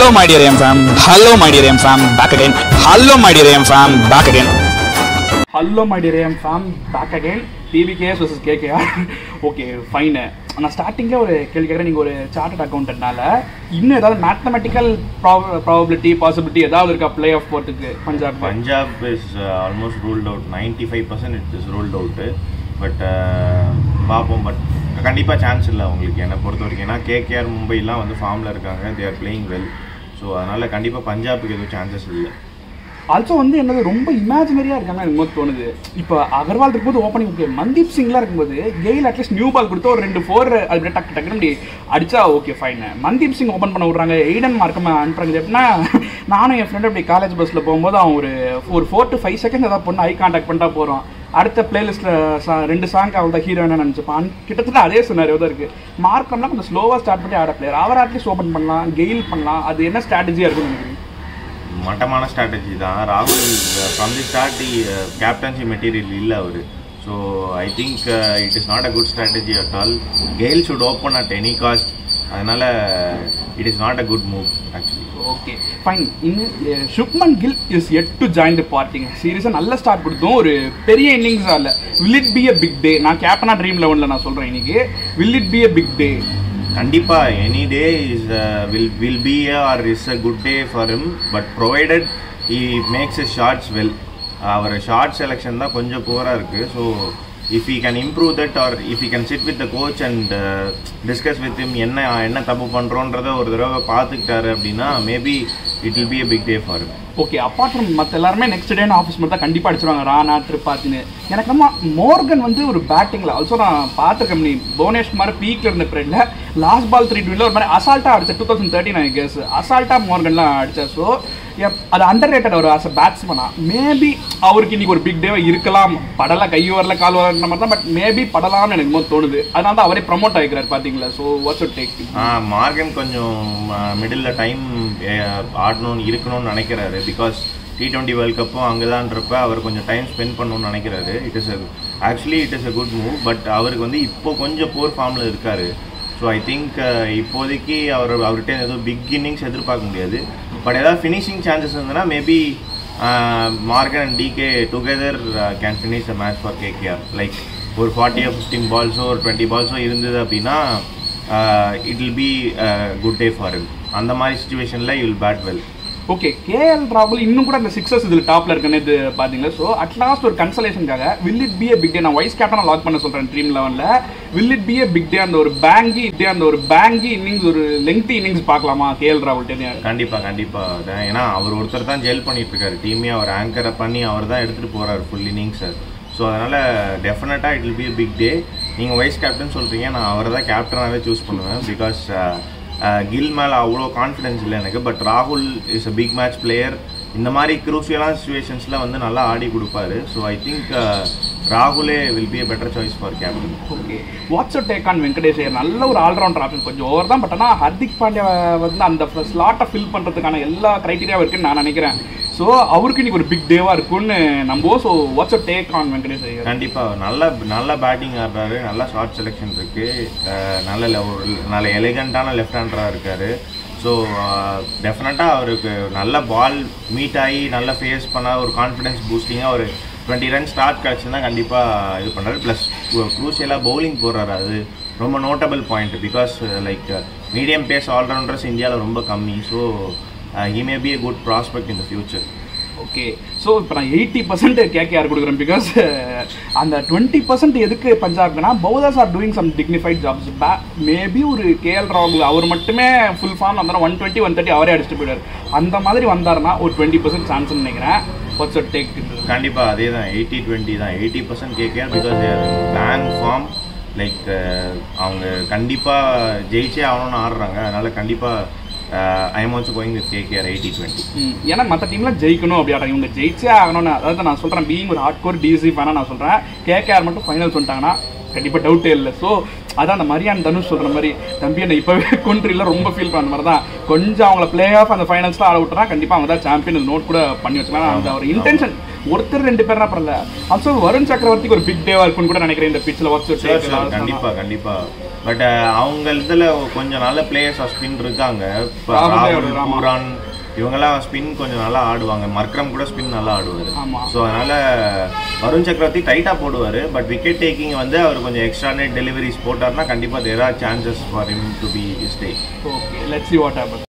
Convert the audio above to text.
my dear M fam. Hello, my dear M fam. Back again. Hello, my dear M fam. Back again. Hello my dear M fam back again TVKS versus KKR okay fine நான் ஸ்டார்டிங்கில் ஒரு கேள்வி கேட்குறேன் நீங்கள் ஒரு chartered அக்கௌண்டன்ட்னால இன்னும் ஏதாவது mathematical probability possibility ஏதாவது இருக்கா பிளே ஆஃப் போர்ட்டுக்கு Punjab Punjab is almost ruled out ninety five percent it is ruled out but பார்ப்போம் பட் கண்டிப்பாக சான்ஸ் இல்லை அவங்களுக்கு என்னை பொறுத்த வரைக்கும் ஏன்னா கேகேஆர் மும்பைலாம் வந்து ஃபார்மில் இருக்காங்க they are playing well so அதனால் கண்டிப்பாக பஞ்சாபுக்கு எதுவும் சான்சஸ் இல்லை ஆல்சோ வந்து என்னது ரொம்ப இமேஜினரியாக இருக்காங்க எனக்கு போது தோணுது இப்போ அகர்வால் இருக்கும்போது ஓப்பனிங் ஓகே மந்தீப் சிங்லாம் இருக்கும்போது கெயில் அட்லீஸ்ட் நியூ பால் கொடுத்து ஒரு ரெண்டு ஃபோர் அது அப்படியே டக்கு டக்குன்னு இப்படி அடிச்சா okay fine Mandeep Singh open பண்ண விட்றாங்க எய்டன் மார்க்கம் அனுப்புறாங்க எப்படின்னா நானும் என் ஃப்ரெண்டு அப்படி காலேஜ் பஸ்ஸில் போகும்போது அவன் ஒரு ஒரு ஃபோர் டு ஃபைவ் செகண்ட் ஏதாவது பொண்ணு ஐ கான்டாக்ட் பண்ணிட்டா போகிறோம் அடுத்த பிளேலிஸ்ட்டில் ரெண்டு சாங் அவள் தான் ஹீரோயினாக நினச்சிப்பான் கிட்டத்தட்ட அதே சொன்னார் தான் இருக்குது மார்க்கம்லாம் கொஞ்சம் ஸ்லோவாக ஸ்டார்ட் பண்ணி ஆட பிளேயர் அவர் அட்லீஸ்ட் ஓப்பன் பண்ணலாம் கெயில் பண்ணலாம் அது என்ன ஸ்ட்ராட்டஜியாக இருக்கும்னு நினைக்கிறேன் மட்டமான ஸ்ட்ராட்டஜி தான் ராகுல் from the start captaincy material இல்லை அவர் so I think it is not a good strategy at all Gayle should open at any cost அதனால் it is not a good move actually okay fine இன்னும் Shubman Gill is yet to join the பார்ட்டிங்க சீரியஸாக நல்ல start கொடுத்தோம் ஒரு பெரிய இன்னிங்ஸாக இல்லை will it be a big day நான் கேப்டனா ட்ரீம் லெவனில் நான் சொல்கிறேன் இன்னைக்கு will it be a big day கண்டிப்பாக any day is will will be are is a good day for him but provided he makes his shots well அவர் shot selection தான் கொஞ்சம் புவராக இருக்குது so if he can improve that or if he can sit with the coach and discuss with him என்ன என்ன தப்பு பண்ணுறோன்றத ஒரு தடவை பார்த்துக்கிட்டாரு அப்படின்னா maybe it will be a big day for him okay apart from மற்ற எல்லாருமே நெக்ஸ்ட் டே ஆஃபீஸ் மட்டும் தான் கண்டிப்பாக அடிச்சிருவாங்க ராணா ட்ரிப்பாத்தின்னு எனக்கு நம்ம மோர்கன் வந்து ஒரு பேட்டிங்கில் ஆல்சோ நான் பார்த்துருக்கேன் நீ புவனேஷ்குமார் பீக்கில் இருந்த பீரியடில் லாஸ்ட் பால் த்ரீ டுவெண்ட்டில் ஒரு மாதிரி அசால்ட்டாக அடிச்ச டூ தௌசண்ட் தேர்ட்டின் கேஸ் அசால்ட்டாக மோர்கன்லாம் அடிச்சா ஸோ அது அண்டர் ரேட்டட் அவர் ஆஸ் அ பேட்ஸ்மனா மேபி அவருக்கு இன்னைக்கு ஒரு பிக் டேவை இருக்கலாம் படலாம் கை வரல கால் வரல மாதிரி தான் பட் மேபி படலாம்னு எனக்கு போது தோணுது அதனால தான் அவரே ப்ரமோட் ஆகிக்கிறார் பார்த்தீங்களா so what's take uh Morgan கொஞ்சம் மிடில் டைம் ஆடணும்னு இருக்கணும்னு நினைக்கிறாரு பிகாஸ் டி டுவெண்ட்டி வேர்ல்ட் கப்பும் அங்கே தான்றப்ப அவர் கொஞ்சம் டைம் ஸ்பெண்ட் பண்ணணும்னு நினைக்கிறாரு it is actually it is a good move but அவருக்கு வந்து இப்போ கொஞ்சம் போர் ஃபார்மில் இருக்காரு ஸோ ஐ திங்க் இப்போதைக்கு அவர் அவர்கிட்ட எதுவும் பிக் இன்னிங்ஸ் எதிர்பார்க்க முடியாது பட் ஏதாவது ஃபினிஷிங் சான்சஸ் இருந்ததுன்னா maybe Morgan and DK together can finish a match for KKR like ஒரு ஃபார்ட்டியோ ஃபிஃப்டீன் பால்ஸோ ஒரு டுவெண்ட்டி பால்ஸோ இருந்தது அப்படின்னா it will be good day for him அந்த மாதிரி சுச்சுவேஷனில் you will bat well okay KL ராகுல் இன்னும் கூட அந்த சிக்ஸஸ் இதில் டாப்ல இருக்குன்னு இது பார்த்தீங்களா ஸோ அட்லாஸ்ட் ஒரு கன்சலேஷனுக்காக will it be a big day நான் வைஸ் கேப்டனா லாக் பண்ண சொல்கிறேன் ட்ரீம் லெவனில் will it be a big day அந்த ஒரு பேங்கி டே அந்த ஒரு பேங்கி இன்னிங்ஸ் ஒரு லெங்தி இன்னிங்ஸ் பார்க்கலாமா கேஎல் ராகுல் கண்டிப்பாக கண்டிப்பாக ஏன்னா அவர் ஒருத்தர் தான் ஜெல் பண்ணிட்டு இருக்காரு டீமே அவர் ஆங்கரை பண்ணி அவர் தான் எடுத்துகிட்டு போகிறாரு ஃபுல் இன்னிங்ஸ் ஸோ அதனால் டெஃபினட்டாக it will be a big day நீங்கள் வைஸ் கேப்டன் சொல்கிறீங்க நான் அவரை தான் கேப்டனாகவே சூஸ் பண்ணுவேன் பிகாஸ் கில் மேலே அவ்வளோ கான்ஃபிடன்ஸ் இல்லை எனக்கு பட் ராகுல் is a big match player இந்த மாதிரி குரூசியலான சுச்சுவேஷன்ஸில் வந்து நல்லா ஆடி கொடுப்பாரு ஸோ ஐ திங்க் ராகுலே will be a better choice for captain okay what's take on Venkatesh Iyer நல்ல ஒரு ஆல்ரவுண்டர் ஆப்ஷன் கொஞ்சம் ஓவர் தான் பட் ஆனால் ஹர்திக் பாண்டியா வந்து அந்த ஸ்லாட்டை ஃபில் பண்ணுறதுக்கான எல்லா க்ரைட்டீரியாவும் இருக்குன்னு நான் நினைக்கிறேன் ஸோ அவருக்கு இன்னைக்கு ஒரு பிக் டேவாக இருக்கும்னு நம்புவோம் so what's take on Venkatesh Iyer கண்டிப்பாக நல்ல நல்ல பேட்டிங் ஆடுறாரு நல்ல ஷார்ட் செலெக்ஷன் இருக்கு அஹ் நல்ல le- ஒரு நல்ல எலிகண்டான லெஃப்ட் ஹேண்டராக இருக்காரு ஸோ டெஃபினட்டாக அவருக்கு நல்ல பால் மீட் ஆகி நல்ல ஃபேஸ் பண்ண ஒரு கான்ஃபிடன்ஸ் பூஸ்டிங்காக ஒரு டுவெண்ட்டி ரன் ஸ்டார்ட் கிடச்சுன்னா கண்டிப்பாக இது பண்ணுறாரு ப்ளஸ் க்ரூஷியலாக பவுலிங் போடுறாரு அது ரொம்ப notable point because like medium pace allrounders இந்தியாவில் ரொம்ப கம்மி so he may be a good prospect in the future okay so இப்போ நான் எயிட்டி பர்சன்ட் கேகேஆர் கொடுக்குறேன் பிகாஸ் அந்த டுவெண்ட்டி பர்சன்ட் எதுக்கு பஞ்சாப்னா bowlers are doing some dignified jobs பே மேபி ஒரு கேஎல் ராகுல் அவர் மட்டுமே ஃபுல் ஃபார்ம் வந்தாலும் ஒன் டுவெண்ட்டி ஒன் தேர்ட்டி அவரே அடிச்சுட்டு போயிடுவார் அந்த மாதிரி வந்தாருன்னா ஒரு டுவெண்ட்டி பர்சன்ட் சான்ஸ்னு நினைக்கிறேன் வாட்ஸ் டேக் கண்டிப்பா அதே தான் எயிட்டி டுவெண்ட்டி தான் eighty percent KKR because plan form like அவங்க கண்டிப்பா ஜெயிச்சே ஆகணும்னு ஆடுறாங்க அதனால கண்டிப்பா I am also going with KKR eighty twenty ம், ஏன்னா மற்ற டீம்லாம் ஜெயிக்கணும் அப்படி ஆடுறாங்க இவங்க ஜெயிச்சே ஆகணும்னு அதாவது நான் சொல்கிறேன் பீங் ஒரு ஹார்ட் கோர் டிசி ஃபேனாக நான் சொல்கிறேன் கேகேஆர் மட்டும் ஃபைனல்ஸ் வந்துட்டாங்கன்னா கண்டிப்பாக டவுட்டே இல்லை ஸோ அதான் அந்த மரியான் தனுஷ் சொல்கிற மாதிரி தம்பி என்ன இப்போவே கொன்ட்ரியில் ரொம்ப ஃபீல் பண்ண மாதிரி தான் கொஞ்சம் அவங்கள பிளே ஆஃப் அந்த ஃபைனல்ஸ்லாம் ஆட விட்டுறா கண்டிப்பாக அவங்க தான் சாம்பியன் நோட் கூட பண்ணி வச்சுக்கலாம் அந்த ஒரு இன்டென்ஷன் ஒருத்தர் ரெண்டு பேர்னா பரல ஆல்சோ வருண் சக்கரவர்த்திக்கு ஒரு பிக் டேவா இருக்கும்னு கூட நினைக்கிறேன் இந்த பிச்சில் ஷூர் ஷூர் கண்டிப்பா கண்டிப்பா பட் அவங்க இதுல கொஞ்சம் நல்ல பிளேயர்ஸ் ஸ்பின் இருக்காங்க இப்போ ராகுல் ராகுல் தேவ், ஆமா. பூரான் இவங்கெல்லாம் ஸ்பின் கொஞ்சம் நல்லா ஆடுவாங்க மர்க்ரம் கூட ஸ்பின் நல்லா ஆடுவார் ஆமா. ஸோ அதனால வருண் சக்கரவர்த்தி டைட்டா போடுவார் பட் விக்கெட் டேக்கிங் வந்து அவர் கொஞ்சம் எக்ஸ்ட்ரா நெட் டெலிவரிஸ் போட்டார்னா கண்டிப்பா there are chances for him to be stay okay let's see what happen